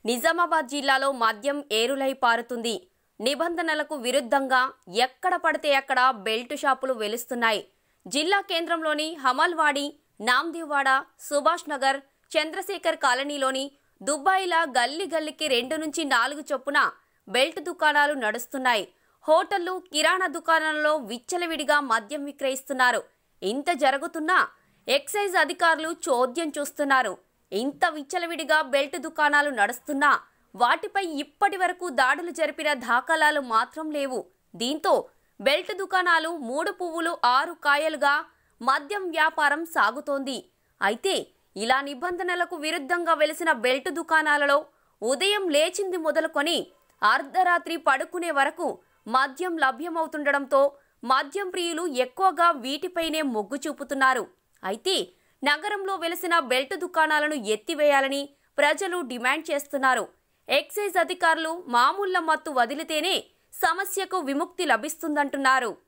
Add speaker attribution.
Speaker 1: నిజామాబాద్ జిల్లాలో మద్యం ఏరులై పారుతుంది నిబంధనలకు విరుద్ధంగా ఎక్కడ పడితే అక్కడ బెల్ట్ షాపులు వెలుస్తున్నాయి జిల్లా కేంద్రంలోని హమల్వాడి నామ్దేవాడ సుభాష్ నగర్ చంద్రశేఖర్ కాలనీలోని దుబాయిలా గల్లీ గల్లీకి రెండు నుంచి నాలుగు చొప్పున బెల్ట్ దుకాణాలు నడుస్తున్నాయి హోటళ్లు కిరాణా దుకాణాలలో విచ్చలవిడిగా మద్యం విక్రయిస్తున్నారు ఇంత జరుగుతున్నా ఎక్సైజ్ అధికారులు చోద్యం చూస్తున్నారు ఇంత విచ్చలవిడిగా బెల్ట్ దుకాణాలు నడుస్తున్నా వాటిపై ఇప్పటి వరకు దాడులు జరిపిన దాఖలాలు మాత్రం లేవు దీంతో బెల్ట్ దుకాణాలు మూడు పువ్వులు ఆరు కాయలుగా మద్యం వ్యాపారం సాగుతోంది అయితే ఇలా నిబంధనలకు విరుద్ధంగా వెలిసిన బెల్ట్ దుకాణాలలో ఉదయం లేచింది మొదలుకొని అర్ధరాత్రి పడుకునే వరకు మద్యం లభ్యమవుతుండడంతో మద్యం ప్రియులు ఎక్కువగా వీటిపైనే మొగ్గు చూపుతున్నారు అయితే నగరంలో వెలిసిన బెల్ట్ దుకాణాలను ఎత్తివేయాలని ప్రజలు డిమాండ్ చేస్తున్నారు ఎక్సైజ్ అధికారులు మామూళ్ల మత్తు వదిలితేనే సమస్యకు విముక్తి లభిస్తుందంటున్నారు